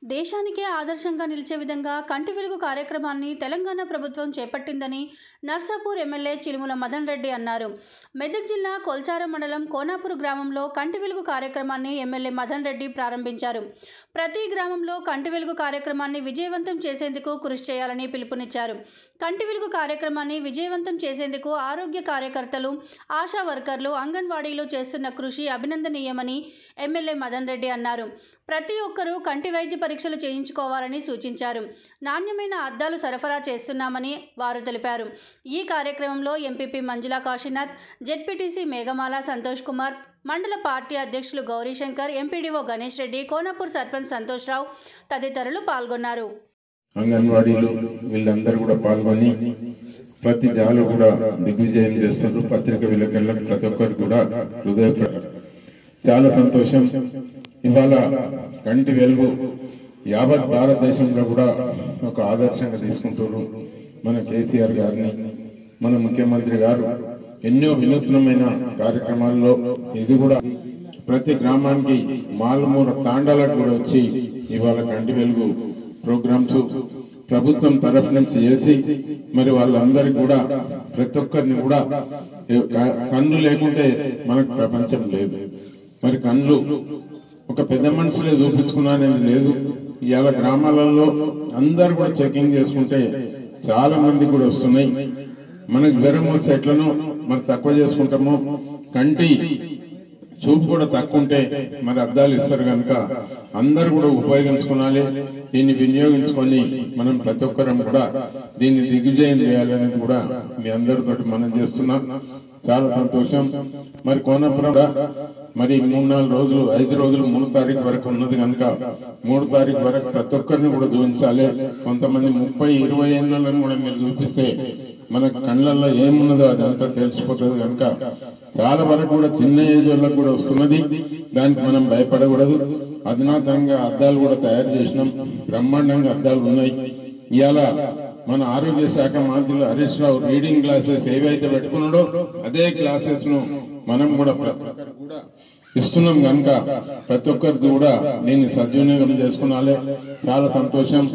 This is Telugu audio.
దేశానికే ఆదర్శంగా నిలిచే విధంగా కంటి వెలుగు కార్యక్రమాన్ని తెలంగాణ ప్రభుత్వం చేపట్టిందని నర్సాపూర్ ఎమ్మెల్యే చిలుముల మదన్ రెడ్డి అన్నారు మెదక్ జిల్లా కొల్చారం మండలం కోనాపూర్ గ్రామంలో కంటి వెలుగు కార్యక్రమాన్ని ఎమ్మెల్యే మదన్ రెడ్డి ప్రారంభించారు ప్రతి గ్రామంలో కంటి వెలుగు కార్యక్రమాన్ని విజయవంతం చేసేందుకు కృషి చేయాలని పిలుపునిచ్చారు కంటి వెలుగు కార్యక్రమాన్ని విజయవంతం చేసేందుకు ఆరోగ్య కార్యకర్తలు ఆశా వర్కర్లు అంగన్వాడీలు చేస్తున్న కృషి అభినందనీయమని ఎమ్మెల్యే మదన్ రెడ్డి అన్నారు ప్రతి ఒక్కరూ కంటి వైద్య పరీక్షలు చేయించుకోవాలని సూచించారు నాణ్యమైన అద్దాలు సరఫరా చేస్తున్నామని వారు తెలిపారు ఈ కార్యక్రమంలో ఎంపీపీ మంజులా కాశీనాథ్ జెడ్పీటీసీ మేఘమాల సంతోష్ కుమార్ మండల పార్టీ అధ్యక్షులు గౌరీశంకర్ ఎంపీడీఓ గణేష్ రెడ్డి కోనాపూర్ సర్పంచ్ సంతోష్ రావు తదితరులు పాల్గొన్నారు అంగన్వాడీలు వీళ్ళందరూ కూడా పాల్గొని ప్రతి జాలు కూడా దిగ్విజయం చేస్తున్నారు పత్రిక విలేకరులకు ప్రతి ఒక్కరు కూడా హృదయ చాలా సంతోషం ఇవాళ కంటి వెలుగు యావత్ భారతదేశంలో కూడా ఒక ఆదర్శంగా తీసుకుంటున్నారు మన కేసీఆర్ గారిని మన ముఖ్యమంత్రి గారు ఎన్నో వినూత్నమైన కార్యక్రమాల్లో ఇది కూడా ప్రతి గ్రామానికి మాలమూల తాండాలకు కూడా వచ్చి ఇవాళ కంటి వెలుగు ప్రోగ్రామ్స్ ప్రభుత్వం తరఫు నుంచి చేసి మరి వాళ్ళందరికీ కూడా ప్రతి ఒక్కరిని కూడా క- కన్ను లేకుంటే మనకు ప్రపంచం లేదు మరి కన్ను ఒక పెద్ద మనుషులే చూపించుకున్నానని లేదు ఇవాళ గ్రామాలలో అందరు కూడా చెకింగ్ చేసుకుంటే చాలా మంది కూడా వస్తున్నాయి మనకు జ్వరం వస్తే ఎట్లనో మరి తక్కువ చేసుకుంటాము కంటి చూపు కూడా తక్కువ ఉంటే మరి అద్దాలు ఇస్తారు కనుక అందరు కూడా ఉపయోగించుకోవాలి దీన్ని వినియోగించుకొని మనం ప్రతి ఒక్కరం కూడా దీన్ని దిగ్విజయం చేయాలనేది కూడా మీ అందరితో మనం చేస్తున్నాం చాలా సంతోషం మరి కోనపురం కూడా మరి మూడు నాలుగు రోజులు ఐదు రోజులు మూడు తారీఖు వరకు ఉన్నది కనుక మూడు తారీఖు వరకు ప్రతి ఒక్కరిని కూడా చూపించాలి కొంతమంది ముప్పై ఇరవై ఏళ్ళని కూడా మీరు చూపిస్తే మన కళ్ళల్లో ఏమున్నదో అదంతా తెలిసిపోతుంది కనుక చాలా వరకు కూడా చిన్న ఏజ్ వాళ్ళకు కూడా వస్తున్నది దానికి మనం భయపడకూడదు అధునాతనంగా అద్దాలు కూడా తయారు చేసినాం బ్రహ్మాండంగా అద్దాలు ఉన్నాయి ఇవాళ మన ఆరోగ్య శాఖ మంత్రులు హరీష్ రావు రీడింగ్ క్లాసెస్ ఏవైతే పెట్టుకున్నాడో అదే క్లాసెస్ ను మనం కూడా ప్ర- కూడా ఇస్తున్నాం కనుక ప్రతి ఒక్కరికి కూడా దీన్ని సద్వినియోగం చేసుకున్నాలి చాలా సంతోషం